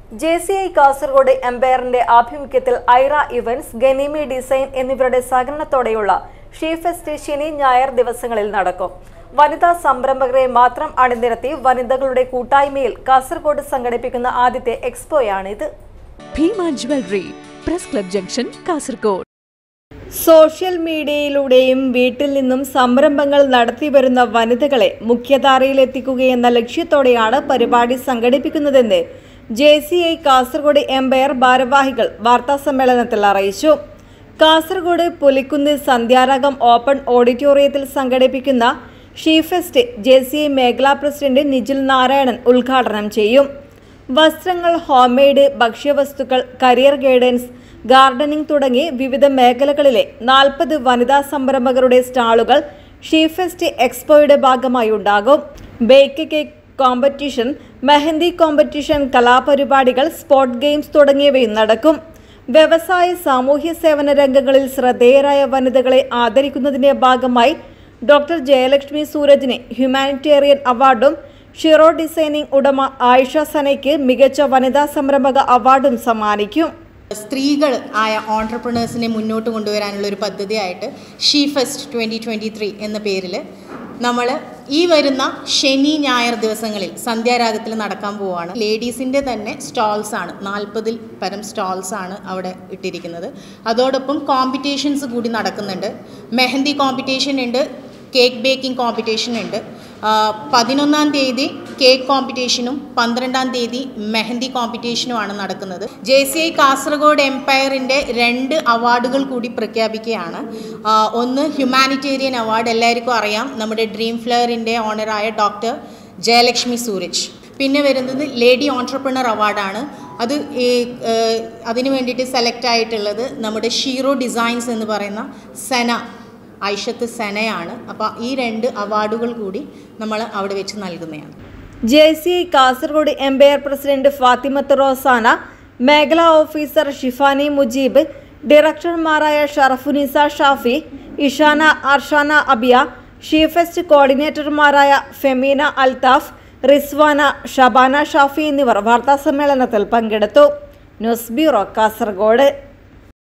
J C I Kasaragod എംപയറിന്റെ ആഭിമുഖ്യത്തിൽ Aira events ഗനീമി design എന്നിവരുടെ സഹകരണത്തോടെയുള്ള ഷീ ഫെസ്റ്റ് ശനി ഞായർ ദിവസങ്ങളിൽ നടക്കും വനിതാ സംരംഭകരെ മാത്രം അണിനിരത്തി വനിതകളുടെ കൂട്ടായ്മയിൽ കാസർഗോഡ് സംഘടിപ്പിക്കുന്ന ആദ്യത്തെ എക്സ്പോയാണിത് Bhima jewellery press club junction Kasaragod social മീഡിയയിലൂടെയും വീട്ടിൽ നിന്നും സംരംഭങ്ങൾ നടത്തിവരുന്ന വനിതകളെ മുഖ്യധാരയിലെത്തിക്കുകയെന്ന ലക്ഷ്യത്തോടെയാണ് പരിപാടി സംഘടിപ്പിക്കുന്നതെന്ന് J C I Kasaragod empire ഭാരവാഹികൾ വാർത്താസമ്മേളനത്തിൽ അറിയിച്ചു കാസർഗോഡ് പുലിക്കുന്ന് സന്ധ്യാരാഗം ഓപ്പൺ ഓഡിറ്റോറിയത്തിൽ സംഘടിപ്പിക്കുന്ന ഷീഫെസ്റ്റ് ജെ സി ഐ മേഖലാ പ്രസിഡന്റ് നിജിൽ നാരായണൻ ഉദ്ഘാടനം ചെയ്യും വസ്ത്രങ്ങൾ ഹോംമെയ്ഡ് ഭക്ഷ്യവസ്തുക്കൾ കരിയർ ഗൈഡൻസ് ഗാർഡനിംഗ് തുടങ്ങി വിവിധ മേഖലകളിലെ നാൽപ്പത് വനിതാ സംരംഭകരുടെ സ്റ്റാളുകൾ ഷീഫെസ്റ്റ് എക്സ്പോയുടെ ഭാഗമായി ഉണ്ടാകും bake cake competition mehndi competition കലാപരിപാടികൾ സ്പോർട് ഗെയിംസ് തുടങ്ങിയവയും നടക്കും വ്യവസായ സാമൂഹ്യ സേവന രംഗങ്ങളിൽ ശ്രദ്ധേയരായ വനിതകളെ ആദരിക്കുന്നതിന്റെ ഭാഗമായി ഡോക്ടർ ജയലക്ഷ്മി സൂരജിന് ഹ്യൂമാനിറ്റേറിയൻ അവാർഡും ഷിറോ ഡിസൈനിംഗ് ഉടമ ആയിഷ സനയ്ക്ക് മികച്ച വനിതാ സംരംഭക അവാർഡും സമ്മാനിക്കും സ്ത്രീകൾ ആയ ഓൺടർപ്രണേഴ്സിനെ മുന്നോട്ട് കൊണ്ടുവരാനുള്ള ഒരു പദ്ധതിയായിട്ട് she fest twenty twenty three എന്ന പേരിൽ നമ്മൾ ഈ വരുന്ന ശനി ഞായർ ദിവസങ്ങളിൽ സന്ധ്യാരാഗത്തിൽ നടക്കാൻ പോവുകയാണ് ലേഡീസിൻ്റെ തന്നെ സ്റ്റാൾസ് ആണ് നാൽപ്പതിൽ പരം സ്റ്റാൾസ് ആണ് അവിടെ ഇട്ടിരിക്കുന്നത് അതോടൊപ്പം കോമ്പറ്റീഷൻസ് കൂടി നടക്കുന്നുണ്ട് മെഹന്തി കോമ്പറ്റീഷൻ ഉണ്ട് കേക്ക് ബേക്കിംഗ് കോമ്പറ്റീഷൻ ഉണ്ട് ആ, പതിനൊന്നാം തീയതി കേക്ക് കോമ്പറ്റീഷനും പന്ത്രണ്ടാം തീയതി മെഹന്തി കോമ്പറ്റീഷനുമാണ് നടക്കുന്നത് ജെ സി ഐ കാസർഗോഡ് എംപയറിൻ്റെ രണ്ട് അവാർഡുകൾ കൂടി പ്രഖ്യാപിക്കുകയാണ് ആ, ഒന്ന് ഹ്യൂമാനിറ്റേറിയൻ അവാർഡ് എല്ലാവർക്കും അറിയാം നമ്മുടെ ഡ്രീം ഫ്ലെയറിൻ്റെ ഓണറായ ഡോക്ടർ ജയലക്ഷ്മി സൂരജ് പിന്നെ വരുന്നത് ലേഡി ഓൺട്രപ്രണർ അവാർഡാണ് അത് ഈ ഏഹ്, അതിന് വേണ്ടിയിട്ട് സെലക്ട് ആയിട്ടുള്ളത് നമ്മുടെ ഷീറോ ഡിസൈൻസ് എന്ന് പറയുന്ന സെന ഐഷത്ത് സെനയാണ് അപ്പോൾ ഈ രണ്ട് അവാർഡുകൾ കൂടി നമ്മൾ അവിടെ വെച്ച് നൽകുന്നതാണ് J C I Kasaragod empire president Fathimath Rosana മേഖലാ ഓഫീസർ ഷിഫാനി മുജീബ് ഡയറക്ടർമാരായ ഷറഫുനിസ ഷാഫി ഇഷാന അർഷാന അബിയ ഷീഫെസ്റ്റ് കോർഡിനേറ്റർമാരായ ഫെമീന അൽതാഫ് റിസ്വാന ഷബാന ഷാഫി എന്നിവർ വാർത്താസമ്മേളനത്തിൽ പങ്കെടുത്തു ന്യൂസ് ബ്യൂറോ കാസർഗോഡ്